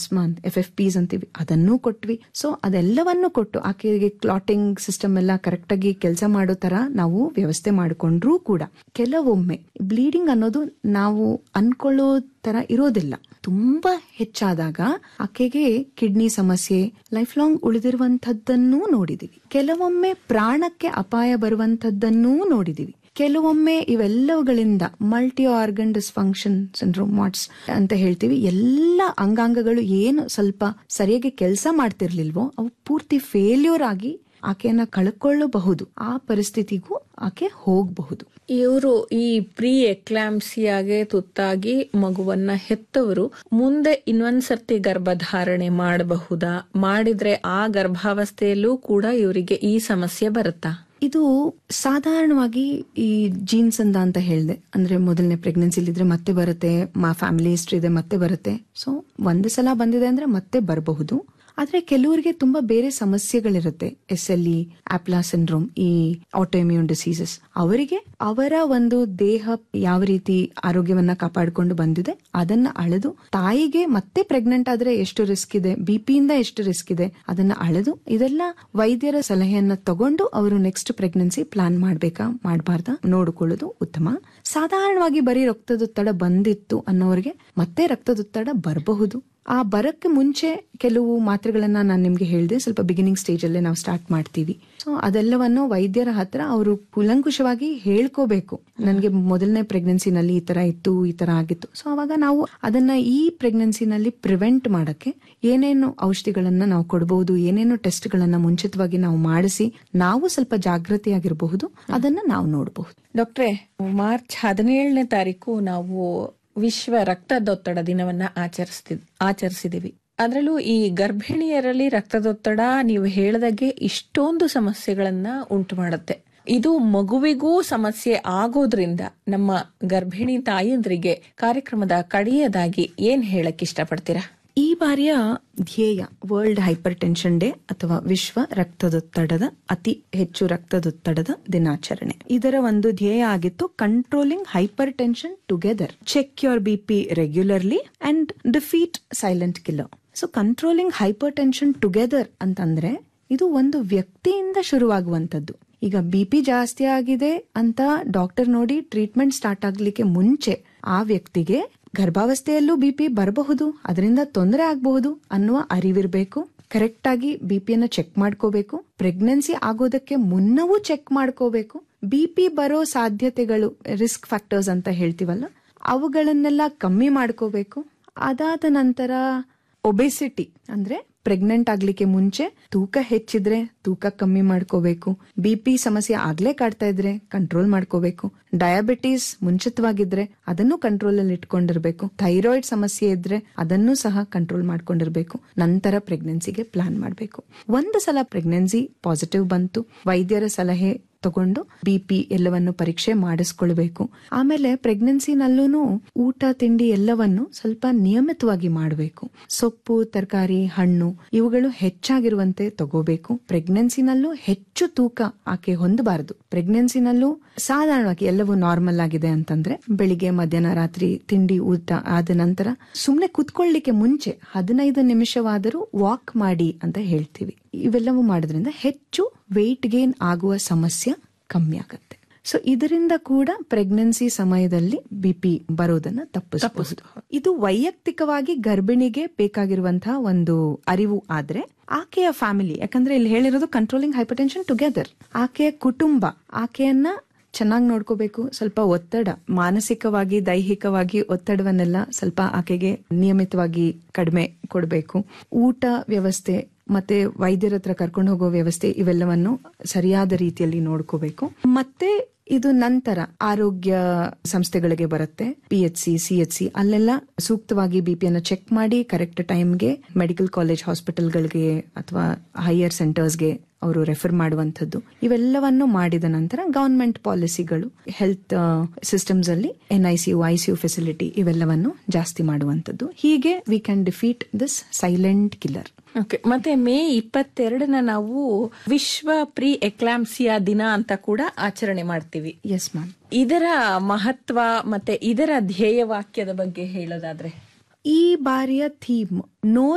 ಮಾನ್ F F ಪಿಸ್ ಅಂತೀವಿ ಅದನ್ನೂ ಕೊಟ್ವಿ ಸೊ ಅದೆಲ್ಲವನ್ನು ಕೊಟ್ಟು ಆಕೆಗೆ ಕ್ಲಾಟಿಂಗ್ ಸಿಸ್ಟಮ್ ಎಲ್ಲ ಕರೆಕ್ಟ್ ಆಗಿ ಕೆಲಸ ಮಾಡೋ ತರ ನಾವು ವ್ಯವಸ್ಥೆ ಮಾಡಿಕೊಂಡ್ರೂ ಕೂಡ ಕೆಲವೊಮ್ಮೆ ಬ್ಲೀಡಿಂಗ್ ಅನ್ನೋದು ನಾವು ಅನ್ಕೊಳ್ಳೋ ತರ ಇರೋದಿಲ್ಲ ತುಂಬಾ ಹೆಚ್ಚಾದಾಗ ಆಕೆಗೆ ಕಿಡ್ನಿ ಸಮಸ್ಯೆ ಲೈಫ್ ಲಾಂಗ್ ಉಳಿದಿರುವಂತದ್ದನ್ನೂ ನೋಡಿದೀವಿ ಕೆಲವೊಮ್ಮೆ ಪ್ರಾಣಕ್ಕೆ ಅಪಾಯ ಬರುವಂತದ್ದನ್ನೂ ನೋಡಿದೀವಿ ಕೆಲವೊಮ್ಮೆ ಇವೆಲ್ಲವುಗಳಿಂದ multi organ dysfunction syndrome what's ಅಂತ ಹೇಳ್ತೀವಿ ಎಲ್ಲ ಅಂಗಾಂಗಗಳು ಏನು ಸ್ವಲ್ಪ ಸರಿಯಾಗಿ ಕೆಲಸ ಮಾಡ್ತಿರ್ಲಿಲ್ವೋ ಅವು ಪೂರ್ತಿ ಫೇಲ್ಯೂರ್ ಆಗಿ ಆಕೆಯನ್ನ ಕಳ್ಕೊಳ್ಳಬಹುದು ಆ ಪರಿಸ್ಥಿತಿಗೂ ಆಕೆ ಹೋಗಬಹುದು ಇವರು ಈ ಪ್ರೀ ಎಕ್ಲಾಂಸಿಯಾಗೆ ತುತ್ತಾಗಿ ಮಗುವನ್ನ ಹೆತ್ತವರು ಮುಂದೆ ಇನ್ನೊಂದ್ಸರ್ತಿ ಗರ್ಭಧಾರಣೆ ಮಾಡಬಹುದಾ ಮಾಡಿದ್ರೆ ಆ ಗರ್ಭಾವಸ್ಥೆಯಲ್ಲೂ ಕೂಡ ಇವರಿಗೆ ಈ ಸಮಸ್ಯೆ ಬರುತ್ತಾ ಇದು ಸಾಧಾರಣವಾಗಿ ಈ ಜೀನ್ಸ್ ಅಂದ ಅಂತ ಹೇಳಿದೆ ಅಂದ್ರೆ ಮೊದಲನೇ ಪ್ರೆಗ್ನೆನ್ಸಿಲಿ ಇದ್ರೆ ಮತ್ತೆ ಬರುತ್ತೆ ಮಾ ಫ್ಯಾಮಿಲಿ ಹಿಸ್ಟ್ರಿ ಇದೆ ಮತ್ತೆ ಬರುತ್ತೆ ಸೊ ಒಂದು ಸಲ ಬಂದಿದೆ ಅಂದ್ರೆ ಮತ್ತೆ ಬರಬಹುದು ಆದ್ರೆ ಕೆಲವರಿಗೆ ತುಂಬಾ ಬೇರೆ ಸಮಸ್ಯೆಗಳಿರುತ್ತೆ S L E APLA syndrome ಈ ಆಟೋಮ್ಯೂನ್ ಡಿಸೀಸಸ್ ಅವರಿಗೆ ಅವರ ಒಂದು ದೇಹ ಯಾವ ರೀತಿ ಆರೋಗ್ಯವನ್ನ ಕಾಪಾಡಿಕೊಂಡು ಬಂದಿದೆ ಅದನ್ನ ಅಳೆದು ತಾಯಿಗೆ ಮತ್ತೆ ಪ್ರೆಗ್ನೆಂಟ್ ಆದ್ರೆ ಎಷ್ಟು ರಿಸ್ಕ್ ಇದೆ ಬಿಪಿಯಿಂದ ಎಷ್ಟು ರಿಸ್ಕ್ ಇದೆ ಅದನ್ನ ಅಳೆದು ಇದೆಲ್ಲ ವೈದ್ಯರ ಸಲಹೆಯನ್ನ ತಗೊಂಡು ಅವರು ನೆಕ್ಸ್ಟ್ ಪ್ರೆಗ್ನೆನ್ಸಿ ಪ್ಲಾನ್ ಮಾಡ್ಬೇಕಾ ಮಾಡಬಾರ್ದಾ ನೋಡಿಕೊಳ್ಳೋದು ಉತ್ತಮ ಸಾಧಾರಣವಾಗಿ ಬರೀ ರಕ್ತದೊತ್ತಡ ಬಂದಿತ್ತು ಅನ್ನೋರಿಗೆ ಮತ್ತೆ ರಕ್ತದೊತ್ತಡ ಬರಬಹುದು ಆ ಬರಕ್ಕೆ ಮುಂಚೆ ಕೆಲವು ಮಾತ್ರೆಗಳನ್ನ ನಾನು ನಿಮ್ಗೆ ಹೇಳಿದೆ ಸ್ವಲ್ಪ ಬಿಗಿನಿಂಗ್ ಸ್ಟೇಜ್ ಅಲ್ಲೇ ನಾವು ಸ್ಟಾರ್ಟ್ ಮಾಡ್ತೀವಿ ಸೊ ಅದೆಲ್ಲವನ್ನು ವೈದ್ಯರ ಹತ್ರ ಅವರು ಕೂಲಂಕುಷವಾಗಿ ಹೇಳ್ಕೋಬೇಕು ನನಗೆ ಮೊದಲನೇ ಪ್ರೆಗ್ನೆನ್ಸಿನಲ್ಲಿ ಈ ತರ ಇತ್ತು ಈ ತರ ಆಗಿತ್ತು ಸೊ ಅವಾಗ ನಾವು ಅದನ್ನ ಈ ಪ್ರೆಗ್ನೆನ್ಸಿನಲ್ಲಿ ಪ್ರಿವೆಂಟ್ ಮಾಡಕ್ಕೆ ಏನೇನು ಔಷಧಿಗಳನ್ನ ನಾವು ಕೊಡಬಹುದು ಏನೇನು ಟೆಸ್ಟ್ ಗಳನ್ನ ಮುಂಚಿತವಾಗಿ ನಾವು ಮಾಡಿಸಿ ನಾವು ಸ್ವಲ್ಪ ಜಾಗೃತಿಯಾಗಿರಬಹುದು ಅದನ್ನ ನಾವು ನೋಡಬಹುದು ಡಾಕ್ಟ್ರೆ ಮಾರ್ಚ್ ಹದಿನೇಳನೇ ತಾರೀಕು ನಾವು ವಿಶ್ವ ರಕ್ತದೊತ್ತಡ ದಿನವನ್ನ ಆಚರಿಸ್ತಿದ್ ಆಚರಿಸಿದೀವಿ ಅದರಲ್ಲೂ ಈ ಗರ್ಭಿಣಿಯರಲ್ಲಿ ರಕ್ತದೊತ್ತಡ ನೀವು ಹೇಳ್ದಾಗೆ ಇಷ್ಟೊಂದು ಸಮಸ್ಯೆಗಳನ್ನ ಉಂಟು ಮಾಡುತ್ತೆ ಇದು ಮಗುವಿಗೂ ಸಮಸ್ಯೆ ಆಗೋದ್ರಿಂದ ನಮ್ಮ ಗರ್ಭಿಣಿ ತಾಯಂದ್ರಿಗೆ ಕಾರ್ಯಕ್ರಮದ ಕಡೆಯದಾಗಿ ಏನ್ ಹೇಳಕ್ ಇಷ್ಟಪಡ್ತೀರಾ ಈ ಬಾರಿಯ ಧ್ಯೇಯ ವರ್ಲ್ಡ್ ಹೈಪರ್ ಟೆನ್ಷನ್ ಡೇ ಅಥವಾ ವಿಶ್ವ ರಕ್ತದೊತ್ತಡದ ಅತಿ ಹೆಚ್ಚು ರಕ್ತದೊತ್ತಡದ ದಿನಾಚರಣೆ ಇದರ ಒಂದು ಧ್ಯೇಯ ಆಗಿತ್ತು controlling hypertension together check your B P regularly and defeat silent killer so controlling hypertension together ಅಂತಂದ್ರೆ ಇದು ಒಂದು ವ್ಯಕ್ತಿಯಿಂದ ಶುರುವಾಗುವಂತದ್ದು ಈಗ ಬಿ ಪಿ ಜಾಸ್ತಿ ಆಗಿದೆ ಅಂತ ಡಾಕ್ಟರ್ ನೋಡಿ ಟ್ರೀಟ್ಮೆಂಟ್ ಸ್ಟಾರ್ಟ್ ಆಗ್ಲಿಕ್ಕೆ ಮುಂಚೆ ಆ ವ್ಯಕ್ತಿಗೆ ಗರ್ಭಾವಸ್ಥೆಯಲ್ಲೂ ಬಿಪಿ ಬರಬಹುದು ಅದರಿಂದ ತೊಂದರೆ ಆಗಬಹುದು ಅನ್ನುವ ಅರಿವಿರಬೇಕು ಕರೆಕ್ಟ್ ಆಗಿ ಬಿಪಿಯನ್ನ ಚೆಕ್ ಮಾಡ್ಕೋಬೇಕು ಪ್ರೆಗ್ನೆನ್ಸಿ ಆಗೋದಕ್ಕೆ ಮುನ್ನವೂ ಚೆಕ್ ಮಾಡ್ಕೋಬೇಕು ಬಿಪಿ ಬರೋ ಸಾಧ್ಯತೆಗಳು ರಿಸ್ಕ್ ಫ್ಯಾಕ್ಟರ್ಸ್ ಅಂತ ಹೇಳ್ತೀವಲ್ಲ ಅವುಗಳನ್ನೆಲ್ಲ ಕಮ್ಮಿ ಮಾಡ್ಕೋಬೇಕು ಅದಾದ ನಂತರ ಒಬೆಸಿಟಿ ಅಂದ್ರೆ ಪ್ರೆಗ್ನೆಂಟ್ ಆಗ್ಲಿಕ್ಕೆ ಮುಂಚೆ ತೂಕ ಹೆಚ್ಚಿದ್ರೆ ತೂಕ ಕಮ್ಮಿ ಮಾಡ್ಕೋಬೇಕು ಬಿ ಪಿ ಸಮಸ್ಯೆ ಆಗ್ಲೇ ಕಾಡ್ತಾ ಇದ್ರೆ ಕಂಟ್ರೋಲ್ ಮಾಡ್ಕೋಬೇಕು ಡಯಾಬಿಟೀಸ್ ಮುಂಚಿತವಾಗಿದ್ರೆ ಅದನ್ನು ಕಂಟ್ರೋಲ್ ಅಲ್ಲಿ ಇಟ್ಕೊಂಡಿರ್ಬೇಕು ಥೈರಾಯ್ಡ್ ಸಮಸ್ಯೆ ಇದ್ರೆ ಅದನ್ನು ಸಹ ಕಂಟ್ರೋಲ್ ಮಾಡ್ಕೊಂಡಿರ್ಬೇಕು ನಂತರ ಪ್ರೆಗ್ನೆನ್ಸಿಗೆ ಪ್ಲಾನ್ ಮಾಡಬೇಕು ಒಂದು ಸಲ ಪ್ರೆಗ್ನೆನ್ಸಿ ಪಾಸಿಟಿವ್ ಬಂತು ವೈದ್ಯರ ಸಲಹೆ ತಗೊಂಡು ಬಿ ಪಿ ಎಲ್ಲವನ್ನು ಪರೀಕ್ಷೆ ಮಾಡಿಸ್ಕೊಳ್ಬೇಕು ಆಮೇಲೆ ಪ್ರೆಗ್ನೆನ್ಸಿನಲ್ಲೂ ಊಟ ತಿಂಡಿ ಎಲ್ಲವನ್ನು ಸ್ವಲ್ಪ ನಿಯಮಿತವಾಗಿ ಮಾಡಬೇಕು ಸೊಪ್ಪು ತರಕಾರಿ ಹಣ್ಣು ಇವುಗಳು ಹೆಚ್ಚಾಗಿರುವಂತೆ ತಗೋಬೇಕು ಪ್ರೆಗ್ನೆನ್ಸಿನಲ್ಲೂ ಹೆಚ್ಚು ತೂಕ ಆಕೆ ಹೊಂದಬಾರದು ಪ್ರೆಗ್ನೆನ್ಸಿನಲ್ಲೂ ಸಾಧಾರಣವಾಗಿ ಎಲ್ಲವೂ ನಾರ್ಮಲ್ ಆಗಿದೆ ಅಂತಂದ್ರೆ ಬೆಳಿಗ್ಗೆ ಮಧ್ಯಾಹ್ನ ರಾತ್ರಿ ತಿಂಡಿ ಊಟ ಆದ ನಂತರ ಸುಮ್ನೆ ಕುತ್ಕೊಳ್ಳಿಕ್ಕೆ ಮುಂಚೆ ಹದಿನೈದು ನಿಮಿಷವಾದರೂ ವಾಕ್ ಮಾಡಿ ಅಂತ ಹೇಳ್ತೀವಿ ಇವೆಲ್ಲವೂ ಮಾಡೋದ್ರಿಂದ ಹೆಚ್ಚು ವೆಯ್ಟ್ ಗೇನ್ ಆಗುವ ಸಮಸ್ಯೆ ಕಮ್ಮಿ ಆಗುತ್ತೆ ಸೊ ಇದರಿಂದ ಕೂಡ ಪ್ರೆಗ್ನೆನ್ಸಿ ಸಮಯದಲ್ಲಿ ಬಿಪಿ ಬರೋದನ್ನ ತಪ್ಪಿಸಬಹುದು ಇದು ವೈಯಕ್ತಿಕವಾಗಿ ಗರ್ಭಿಣಿಗೆ ಬೇಕಾಗಿರುವಂತಹ ಒಂದು ಅರಿವು ಆದ್ರೆ ಆಕೆಯ ಫ್ಯಾಮಿಲಿ ಯಾಕಂದ್ರೆ ಇಲ್ಲಿ ಹೇಳಿರೋದು ಕಂಟ್ರೋಲಿಂಗ್ ಹೈಪರ್ಟೆನ್ಷನ್ ಟುಗೆದರ್ ಆಕೆಯ ಕುಟುಂಬ ಆಕೆಯನ್ನ ಚೆನ್ನಾಗಿ ನೋಡ್ಕೋಬೇಕು ಸ್ವಲ್ಪ ಒತ್ತಡ ಮಾನಸಿಕವಾಗಿ ದೈಹಿಕವಾಗಿ ಒತ್ತಡವನ್ನೆಲ್ಲ ಸ್ವಲ್ಪ ಆಕೆಗೆ ನಿಯಮಿತವಾಗಿ ಕಡಿಮೆ ಕೊಡಬೇಕು ಊಟ ವ್ಯವಸ್ಥೆ ಮತ್ತೆ ವೈದ್ಯರ ಹತ್ರ ಕರ್ಕೊಂಡು ಹೋಗೋ ವ್ಯವಸ್ಥೆ ಇವೆಲ್ಲವನ್ನು ಸರಿಯಾದ ರೀತಿಯಲ್ಲಿ ನೋಡ್ಕೋಬೇಕು ಮತ್ತೆ ಇದು ನಂತರ ಆರೋಗ್ಯ ಸಂಸ್ಥೆಗಳಿಗೆ ಬರುತ್ತೆ P H C C H C ಅಲ್ಲೆಲ್ಲ ಸೂಕ್ತವಾಗಿ ಬಿಪಿಯನ್ನು ಚೆಕ್ ಮಾಡಿ ಕರೆಕ್ಟ್ ಟೈಮ್ಗೆ ಮೆಡಿಕಲ್ ಕಾಲೇಜ್ ಹಾಸ್ಪಿಟಲ್ಗಳಿಗೆ ಅಥವಾ ಹೈಯರ್ ಸೆಂಟರ್ಸ್ಗೆ ಅವರು ರೆಫರ್ ಮಾಡುವಂಥದ್ದು ಇವೆಲ್ಲವನ್ನು ಮಾಡಿದ ನಂತರ ಗವರ್ಮೆಂಟ್ ಪಾಲಿಸಿಗಳು ಹೆಲ್ತ್ ಸಿಸ್ಟಮ್ಸ್ ಅಲ್ಲಿ N I C U I C U facility ಇವೆಲ್ಲವನ್ನು ಜಾಸ್ತಿ ಮಾಡುವಂಥದ್ದು ಹೀಗೆ we can defeat this silent killer okay ಮತ್ತೆ ಮೇ ಇಪ್ಪತ್ತೆರಡನ ನಾವು ವಿಶ್ವ ಪ್ರೀ ಎಕ್ಲಾಂಸಿಯಾ ದಿನ ಅಂತ ಕೂಡ ಆಚರಣೆ ಮಾಡ್ತೀವಿ ಎಸ್ ಮ್ಯಾಮ್ ಇದರ ಮಹತ್ವ ಮತ್ತೆ ಇದರ ಧ್ಯೇಯ ವಾಕ್ಯದ ಬಗ್ಗೆ ಹೇಳೋದಾದ್ರೆ ಈ ಬಾರಿಯ ಥೀಮ್ ನೋ